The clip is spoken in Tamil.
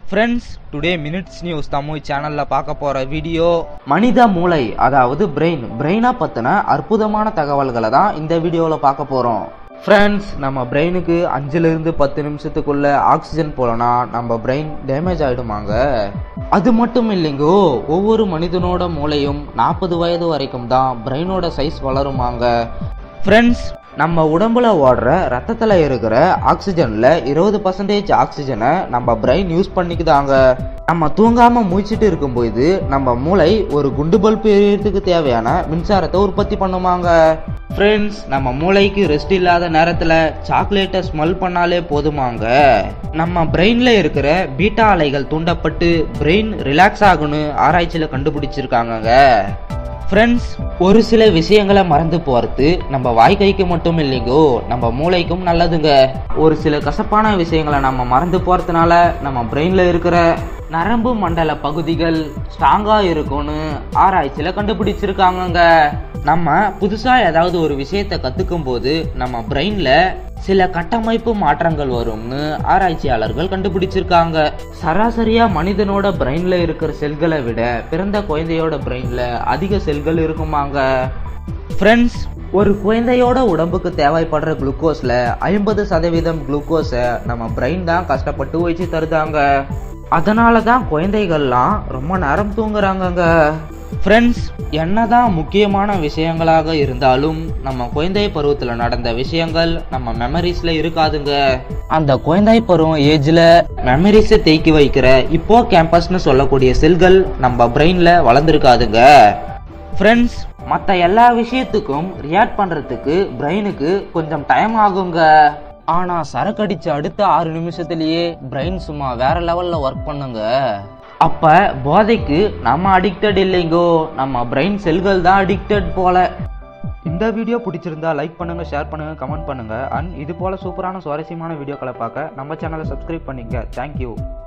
friends today minutes news Tamil சேனலில் பார்க்க போகிற வீடியோ மனித மூளை அதாவது பிரெயின் பிரெயினை பற்றின அற்புதமான தகவல்களை தான் இந்த வீடியோவில் பார்க்க போகிறோம் ஃப்ரெண்ட்ஸ் நம்ம பிரெயினுக்கு அஞ்சுலேருந்து பத்து நிமிஷத்துக்குள்ள ஆக்சிஜன் போலனா நம்ம பிரெயின் டேமேஜ் ஆகிடுமாங்க அது மட்டும் இல்லைங்கோ ஒவ்வொரு மனிதனோட மூளையும் நாற்பது வயது வரைக்கும் தான் பிரெயினோட சைஸ் வளருமாங்க ஃப்ரெண்ட்ஸ் நம்ம உடம்புல ஓடுற ரத்தத்தில் இருக்கிற ஆக்சிஜனில் இருபது பர்சன்டேஜ் ஆக்சிஜனை நம்ம பிரெயின் யூஸ் பண்ணிக்குதாங்க நம்ம தூங்காம முழிச்சிட்டு இருக்கும்போது நம்ம மூளை ஒரு குண்டு பல்பு எரியறதுக்கு தேவையான மின்சாரத்தை உற்பத்தி பண்ணுமாங்க ஃப்ரெண்ட்ஸ் நம்ம மூளைக்கு ரெஸ்ட் இல்லாத நேரத்தில் சாக்லேட்டை ஸ்மெல் பண்ணாலே போதுமாங்க நம்ம பிரெயின்ல இருக்கிற பீட்டா அலைகள் தூண்டப்பட்டு பிரெயின் ரிலாக்ஸ் ஆகுன்னு ஆராய்ச்சியில் கண்டுபிடிச்சிருக்காங்கங்க ஃப்ரெண்ட்ஸ் ஒரு சில விஷயங்களை மறந்து போகிறது நம்ம வாய்க்கைக்கு மட்டும் இல்லைங்கோ நம்ம மூளைக்கும் நல்லதுங்க ஒரு சில கசப்பான விஷயங்களை நம்ம மறந்து போகிறதுனால நம்ம பிரெயினில் இருக்கிற நரம்பு மண்டல பகுதிகள் ஸ்ட்ராங்காக இருக்கும்னு ஆராய்ச்சியில் கண்டுபிடிச்சிருக்காங்கங்க நம்ம புதுசாக ஏதாவது ஒரு விஷயத்தை கற்றுக்கும் போது நம்ம பிரெயினில் சில கட்டமைப்பு மாற்றங்கள் வரும்னு ஆராய்ச்சியாளர்கள் கண்டுபிடிச்சிருக்காங்க சராசரியா மனிதனோட பிரெயின்ல இருக்கிற செல்களை விட பிறந்த குழந்தையோட பிரெயின்ல அதிக செல்கள் இருக்குமாங்க ஃப்ரெண்ட்ஸ் ஒரு குழந்தையோட உடம்புக்கு தேவைப்படுற குளுக்கோஸ்ல ஐம்பது சதவீதம் குளுக்கோஸை நம்ம பிரெயின் தான் கஷ்டப்பட்டு வச்சு தருதாங்க அதனால தான் குழந்தைகள்லாம் ரொம்ப நேரம் தூங்குறாங்கங்க ஃப்ரெண்ட்ஸ் என்னதான் முக்கியமான விஷயங்களாக இருந்தாலும் நம்ம குழந்தை பருவத்தில் நடந்த விஷயங்கள் நம்ம மெமரிஸ்ல இருக்காதுங்க அந்த குழந்தை பருவம் ஏஜ்ல மெமரிஸை தேக்கி வைக்கிற இப்போ கேம்பஸ்னு சொல்லக்கூடிய செல்கள் நம்ம பிரெயின்ல வளர்ந்துருக்காதுங்க ஃப்ரெண்ட்ஸ் மற்ற எல்லா விஷயத்துக்கும் ரியாக்ட் பண்ணுறதுக்கு பிரெயினுக்கு கொஞ்சம் டைம் ஆகுங்க ஆனால் சரக்கடிச்ச அடுத்த ஆறு நிமிஷத்துலேயே பிரெயின் சும்மா வேற லெவலில் ஒர்க் பண்ணுங்க அப்போ போதைக்கு நம்ம அடிக்டட் இல்லைங்கோ நம்ம பிரெயின் செல்கள் தான் அடிக்டட் போல இந்த வீடியோ பிடிச்சிருந்தா லைக் பண்ணுங்க ஷேர் பண்ணுங்க கமெண்ட் பண்ணுங்க அண்ட் இது போல சூப்பரான சுவாரஸ்யமான வீடியோக்களை பார்க்க நம்ம சேனலை சப்ஸ்கிரைப் பண்ணிங்க தேங்க்யூ